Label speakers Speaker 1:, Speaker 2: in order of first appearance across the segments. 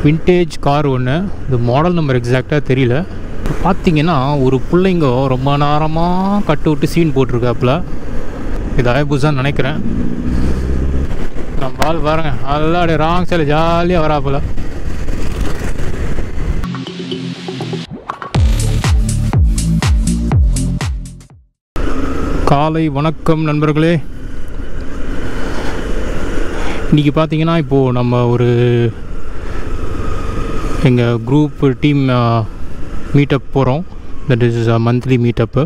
Speaker 1: Vintage car ஒன்று இது model number எக்ஸாக்டாக தெரியல இப்போ பார்த்தீங்கன்னா ஒரு பிள்ளைங்க ரொம்ப நேரமாக கட்டு விட்டு சீன் போட்டிருக்காப்புல இது அயபுசான்னு நினைக்கிறேன் நம்ம ஆள் பாருங்க நல்லா அப்படியே ராங் சைடில் ஜாலியாக வராப்புல காலை வணக்கம் நண்பர்களே இன்றைக்கி பார்த்தீங்கன்னா இப்போது நம்ம ஒரு எங்கள் குரூப் டீம் மீட்டப் போகிறோம் தட் இஸ் மந்த்லி மீட்டப்பு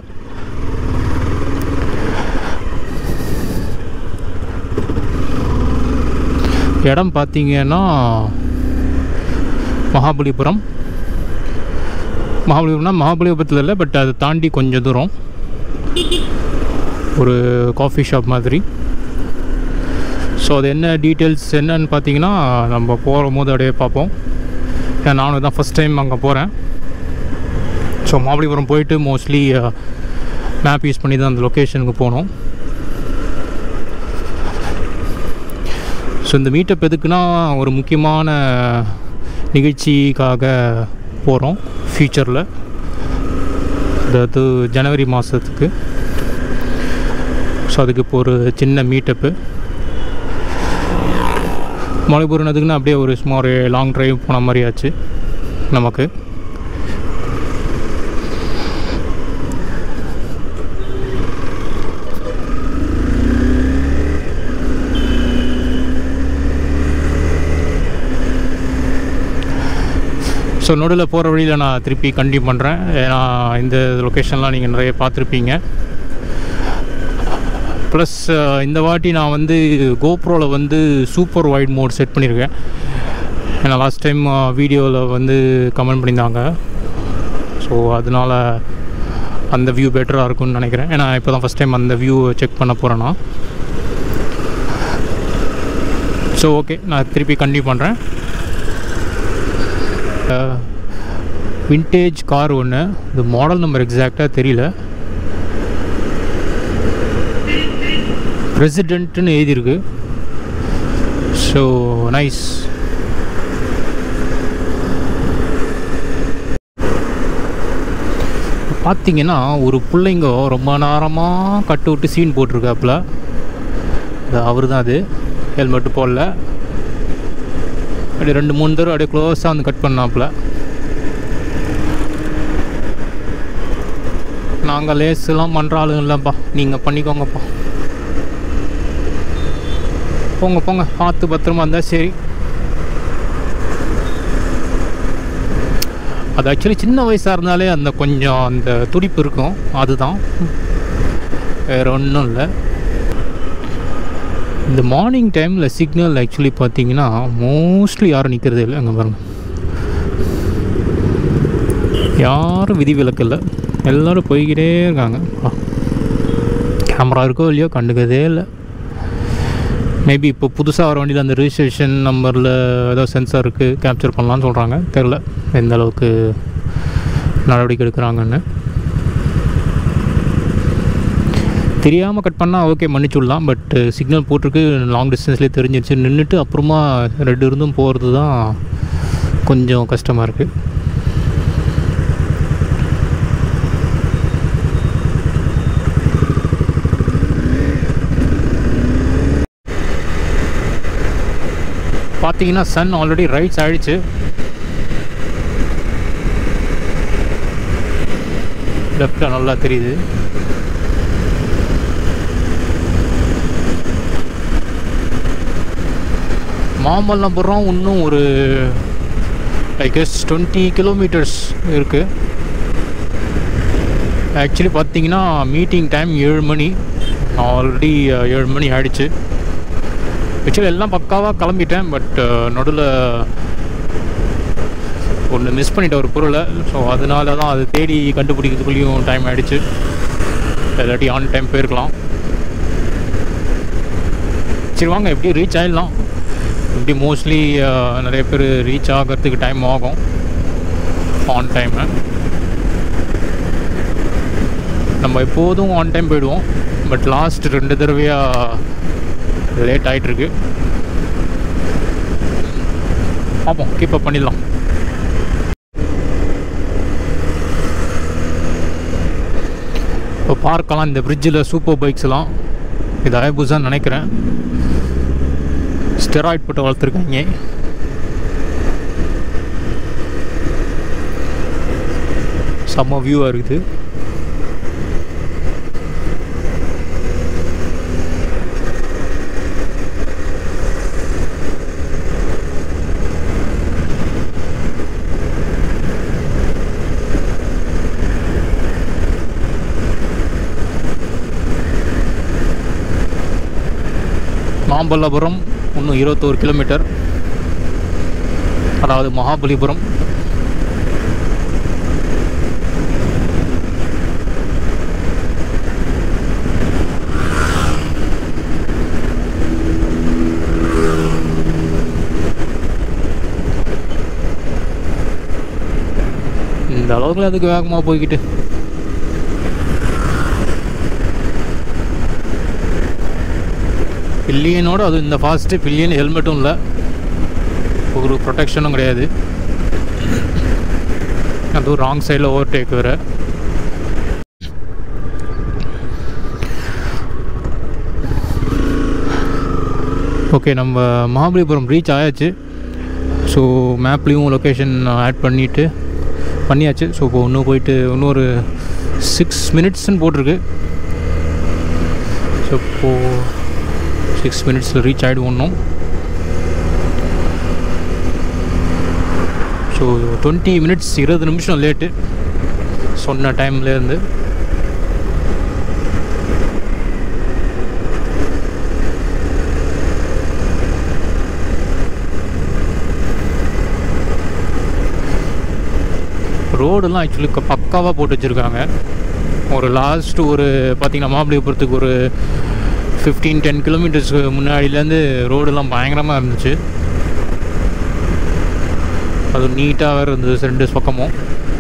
Speaker 1: இடம் பார்த்தீங்கன்னா மகாபலிபுரம் மகாபலிபுரம்னா மகாபலிபுரத்தில் இல்லை பட் அதை தாண்டி கொஞ்சம் தூரம் ஒரு காஃபி ஷாப் மாதிரி ஸோ அது என்ன டீட்டெயில்ஸ் என்னன்னு பார்த்தீங்கன்னா நம்ம போகிற போது அப்படியே பார்ப்போம் ஏன்னா நானும் தான் ஃபஸ்ட் டைம் அங்கே போகிறேன் ஸோ மகாபலிபுரம் போயிட்டு மோஸ்ட்லி மேப் யூஸ் பண்ணி தான் அந்த லொக்கேஷனுக்கு போனோம் ஸோ இந்த மீட்டப் எதுக்குன்னா ஒரு முக்கியமான நிகழ்ச்சிக்காக போகிறோம் ஃப்யூச்சரில் அதாவது ஜனவரி மாதத்துக்கு ஸோ அதுக்கு இப்போ ஒரு சின்ன மீட்டப்பு மலைபுரம் எதுக்குன்னா அப்படியே ஒரு சும்மா ஒரு லாங் ட்ரைவ் போன மாதிரி ஆச்சு நமக்கு ஸோ நடுவில் போகிற வழியில் நான் திருப்பி கண்டினியூ பண்ணுறேன் ஏன்னா இந்த லொக்கேஷன்லாம் நீங்கள் நிறைய பார்த்துருப்பீங்க ப்ளஸ் இந்த வாட்டி நான் வந்து கோப்ரோவில் வந்து சூப்பர் வைட் மோட் செட் பண்ணியிருக்கேன் ஏன்னா லாஸ்ட் டைம் வீடியோவில் வந்து கமெண்ட் பண்ணியிருந்தாங்க ஸோ அதனால் அந்த வியூ பெட்டராக இருக்கும்னு நினைக்கிறேன் ஏன்னா இப்போ தான் ஃபஸ்ட் டைம் அந்த வியூ செக் பண்ண போகிறேன் நான் ஸோ ஓகே நான் திருப்பி கண்டினியூ பண்ணுறேன் விண்டேஜ் கார் ஒன்று இது மாடல் நம்பர் எக்ஸாக்டாக தெரியல பிரசிடென்ட்னு எழுதியிருக்கு ஸோ நைஸ் பார்த்தீங்கன்னா ஒரு பிள்ளைங்க ரொம்ப நேரமாக கட்டு விட்டு சீன் போட்டிருக்காப்புல அது அவர் தான் அது ஹெல்மெட்டு போடல அப்படியே ரெண்டு மூணு தடவை அப்படியே க்ளோஸாக வந்து கட் பண்ணாப்புல நாங்கள் லேஸ்லாம் பண்ணுற ஆளுங்க இல்லைப்பா நீங்கள் பண்ணிக்கோங்கப்பா போங்க போங்க பார்த்து பத்திரமா இருந்தால் சரி அது ஆக்சுவலி சின்ன வயசாக இருந்தாலே அந்த கொஞ்சம் அந்த துடிப்பு இருக்கும் அதுதான் வேறு ஒன்றும் இல்லை இந்த மார்னிங் டைமில் சிக்னல் ஆக்சுவலி பார்த்தீங்கன்னா மோஸ்ட்லி யாரும் நிற்கிறது இல்லை அங்கே பாருங்கள் யாரும் விதிவிலக்கு இல்லை எல்லோரும் போய்கிட்டே இருக்காங்க கேமரா இருக்கோ இல்லையோ கண்டுக்கதே இல்லை மேபி இப்போ புதுசாக வர வண்டியில் அந்த ரிஜிஸ்ட்ரேஷன் நம்பரில் ஏதோ சென்சார் இருக்குது கேப்சர் பண்ணலான்னு சொல்கிறாங்க தெரில எந்த அளவுக்கு நடவடிக்கை எடுக்கிறாங்கன்னு தெரியாமல் கட் பண்ணால் ஓகே மன்னிச்சுடலாம் பட் சிக்னல் போட்டிருக்கு லாங் டிஸ்டன்ஸ்லேயே தெரிஞ்சிருச்சு நின்றுட்டு அப்புறமா ரெண்டு இருந்தும் போகிறது தான் கொஞ்சம் கஷ்டமாக இருக்குது பார்த்தீங்கன்னா சன் ஆல்ரெடி ரைட்ஸ் ஆயிடுச்சு லெஃப்டில் நல்லா தெரியுது மாமல்லபுரம் இன்னும் ஒரு ஐ கெஸ் டுவெண்ட்டி கிலோமீட்டர்ஸ் இருக்குது ஆக்சுவலி பார்த்தீங்கன்னா மீட்டிங் டைம் ஏழு மணி ஆல்ரெடி ஏழு மணி ஆயிடுச்சு ஆக்சுவலி எல்லாம் பக்காவாக கிளம்பிட்டேன் பட் நடுவில் ஒன்று மிஸ் பண்ணிட்டேன் ஒரு பொருளை ஸோ அதனால தான் அது தேடி கண்டுபிடிக்கிறதுக்குள்ளேயும் டைம் ஆகிடுச்சு இல்லாட்டி ஆன் டைம் போயிருக்கலாம் சரி வாங்க எப்படி ரீச் ஆகிடலாம் இப்படி மோஸ்ட்லி நிறைய பேர் ரீச் ஆகிறதுக்கு டைம் ஆகும் ஆன் டைமு நம்ம எப்போதும் ஆன் டைம் போயிடுவோம் பட் லாஸ்ட் ரெண்டு தடவையாக லேட் ஆகிட்டுருக்கு பார்ப்போம் கீப் அப் பண்ணிடலாம் இப்போ பார்க்கலாம் இந்த பிரிட்ஜில் சூப்பர் பைக்ஸ்லாம் இது அயபுசான்னு நினைக்கிறேன் ஸ்டெராய்ட் போட்டு வளர்த்துருக்காங்க செம்ம வியூவாக இருக்குது மாமல்லபுரம் இன்னும் இருபத்தோரு கிலோமீட்டர் அதாவது மகாபலிபுரம் இந்த அளவுக்கு அதுக்கு வேகமாக போய்கிட்டு பில்லியனோட அது இந்த ஃபாஸ்ட்டு பில்லியன் ஹெல்மெட்டும் இல்லை ஒரு ப்ரொடெக்ஷனும் கிடையாது அதுவும் ராங் சைடில் ஓவர்டேக் வேறு ஓகே நம்ம மகாபலிபுரம் ரீச் ஆயாச்சு ஸோ மேப்லேயும் லொக்கேஷன் ஆட் பண்ணிவிட்டு பண்ணியாச்சு ஸோ இப்போ இன்னும் போயிட்டு இன்னொரு சிக்ஸ் மினிட்ஸ்ன்னு போட்டிருக்கு ஸோ இப்போது சிக்ஸ் மினிட்ஸில் ரீச் ஆகிடுவோம் இன்னும் ஸோ டுவெண்ட்டி மினிட்ஸ் இருபது நிமிஷம் லேட்டு சொன்ன டைம்லேருந்து ரோடெல்லாம் ஆக்சுவலி பக்காவாக போட்டு வச்சுருக்காங்க ஒரு லாஸ்ட் ஒரு பார்த்திங்கன்னா மாமல்லபுரத்துக்கு ஒரு ஃபிஃப்டீன் டென் கிலோமீட்டர்ஸ்க்கு முன்னாடியிலேருந்து ரோடெல்லாம் பயங்கரமாக இருந்துச்சு அது நீட்டாக வேறு இருந்தது ரெண்டு பக்கமும்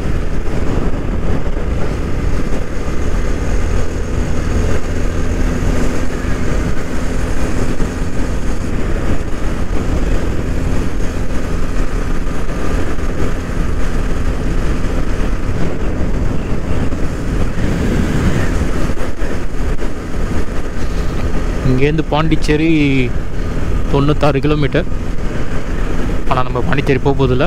Speaker 1: இங்கேருந்து பாண்டிச்சேரி தொண்ணூத்தாறு கிலோமீட்டர் ஆனால் நம்ம பாண்டிச்சேரி போக போதில்ல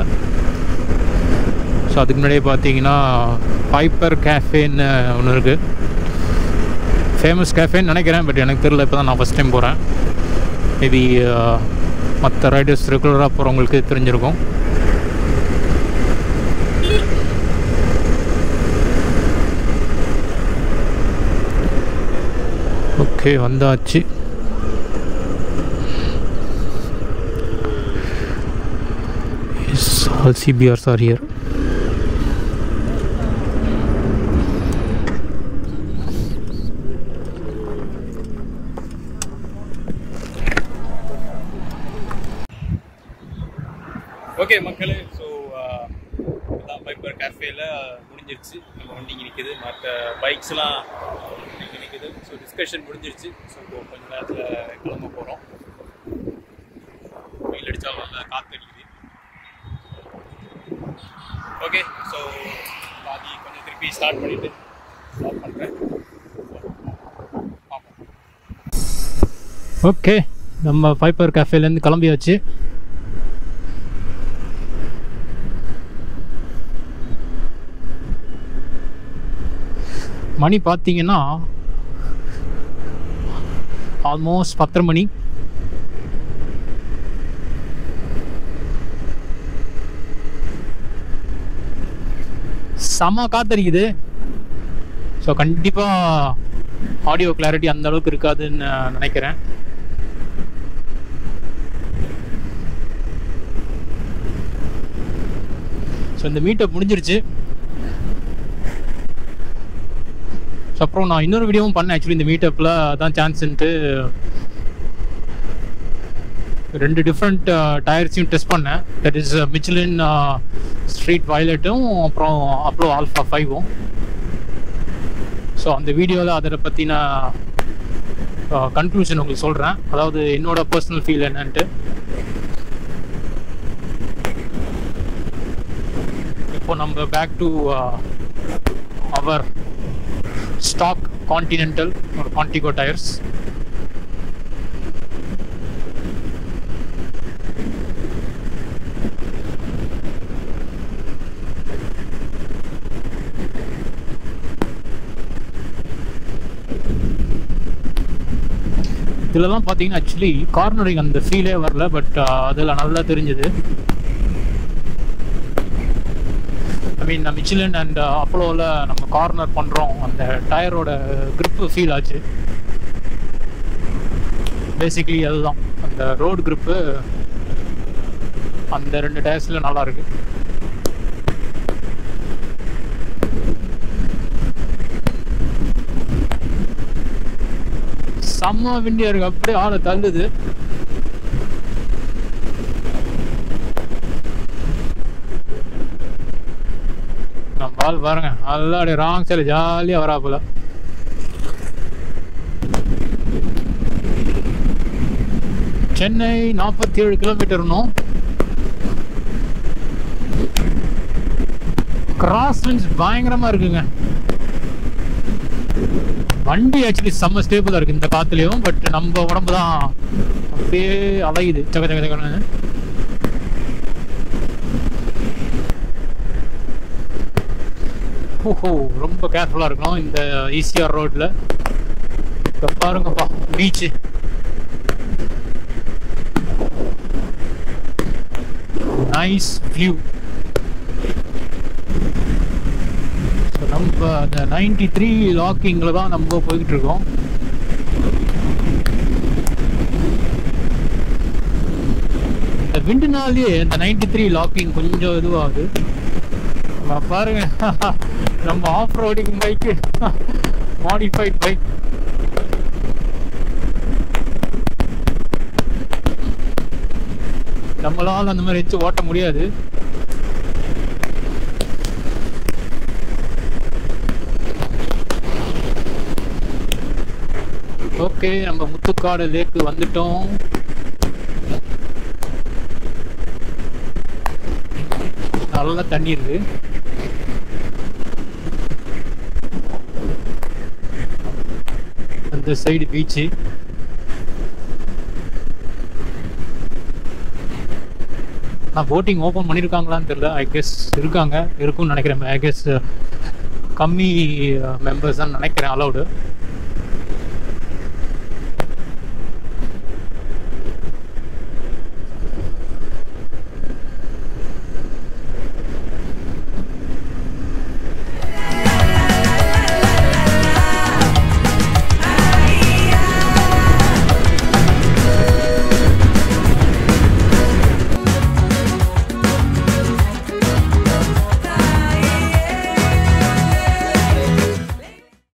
Speaker 1: ஸோ அதுக்கு முன்னாடியே பார்த்தீங்கன்னா பைப்பர் கேஃபேன்னு ஒன்று இருக்குது ஃபேமஸ் கேஃபேன்னு நினைக்கிறேன் பட் எனக்கு தெரியல இப்போ தான் நான் ஃபஸ்ட் டைம் போகிறேன் மேபி மற்ற ரைடர்ஸ் ரெகுலராக போகிறவங்களுக்கு தெரிஞ்சிருக்கும் ஓகே வந்தாச்சு Yes, all CBRs are here. Okay மக்களே ஸோ இதான் பைப்பர் கேஃபேல முடிஞ்சிருச்சு நம்ம வண்டி இங்கே நிற்குது மற்ற பைக்ஸ்லாம் இங்கே நிற்குது ஸோ டிஸ்கஷன் முடிஞ்சிருச்சு ஸோ இப்போ கொஞ்ச நேரத்தில் கிளம்ப போகிறோம் வெயில் அடித்தாலும் நல்லா காற்று அடிக்குது ஓகே ஸோ பாதி கொஞ்சம் திருப்பி ஸ்டார்ட் பண்ணிவிட்டு ஸ்டார்ட் பண்ணுறேன் ஓகே நம்ம பைப்பர் கேஃபேலேருந்து கிளம்பியாச்சு மணி பார்த்தீங்கன்னா ஆல்மோஸ்ட் பத்தரை மணி செம காத்தடிக்குது ஸோ கண்டிப்பாக ஆடியோ கிளாரிட்டி அந்த அளவுக்கு இருக்காதுன்னு நான் நினைக்கிறேன் ஸோ இந்த மீட்டப் முடிஞ்சிருச்சு ஸோ அப்புறம் நான் இன்னொரு வீடியோவும் பண்ணேன் ஆக்சுவலி இந்த மீட்டப்பில் அதான் சான்ஸ்ன்ட்டு ரெண்டு டிஃப்ரெண்ட் டயர்ஸையும் டெஸ்ட் பண்ணேன் தட் இஸ் மிச்சிலின் ஸ்ட்ரீட் வயலட்டும் அப்புறம் அப்ளோ ஆல்ஃபா ஃபைவும் ஸோ அந்த வீடியோவில் அதை பற்றி நான் கன்க்ளூஷன் உங்களுக்கு சொல்கிறேன் அதாவது என்னோட பர்சனல் ஃபீல் என்னன்ட்டு இப்போ நம்ம back to our stock continental ஒரு கான்டிகோ டயர்ஸ் இதுலலாம் பார்த்தீங்கன்னா ஆக்சுவலி கார்னரிங் அந்த ஃபீலே வரல பட் அதில் நல்லா தெரிஞ்சுது ஐ மீன் மிச்சிலன் அண்ட் அப்போலோவில் நம்ம கார்னர் பண்ணுறோம் அந்த டயரோட grip ஃபீல் ஆச்சு பேசிக்கலி அதுதான் அந்த ரோடு grip அந்த ரெண்டு டயர்ஸில் நல்லா இருக்கு செம்ம விண்டியா இருக்கு அப்படியே ஆளை தள்ளுது நம்ம ஆள் பாருங்க நல்லா அப்படியே ராங் சைடு ஜாலியாக வராப்புல சென்னை நாற்பத்தி ஏழு கிலோமீட்டர்னும் கிராஸ் வின்ஸ் பயங்கரமா இருக்குங்க வண்டி ஆக்சுவலி செம்ம ஸ்டேபிளா இருக்கு இந்த காத்துலயும் பட் நம்ம உடம்பு தான் அப்படியே அலையுது சக சக சகன்னு ஓஹோ ரொம்ப கேர்ஃபுல்லா இருக்கணும் இந்த ஈசிஆர் ரோட்ல இப்ப பாருங்கப்பா பீச்சு நைஸ் வியூ நம்ம அந்த நைன்டி த்ரீ லாக்கிங்கில் தான் நம்ம போய்கிட்டு இருக்கோம் இந்த விண்டுனாலேயே இந்த நைன்டி த்ரீ லாக்கிங் கொஞ்சம் இதுவாகுது நம்ம பாருங்க நம்ம ஆஃப் ரோடிங் பைக்கு மாடிஃபைட் பைக் நம்மளால அந்த மாதிரி வச்சு ஓட்ட முடியாது ஓகே நம்ம முத்துக்காடு லேக்கு வந்துட்டோம் நல்ல தண்ணி இருக்கு அந்த சைடு பீச்சு நான் போட்டிங் ஓப்பன் பண்ணியிருக்காங்களான்னு தெரியல ஐ கெஸ் இருக்காங்க இருக்கும்னு நினைக்கிறேன் ஐ கெஸ் கம்மி மெம்பர்ஸ் தான் நினைக்கிறேன் அலௌடு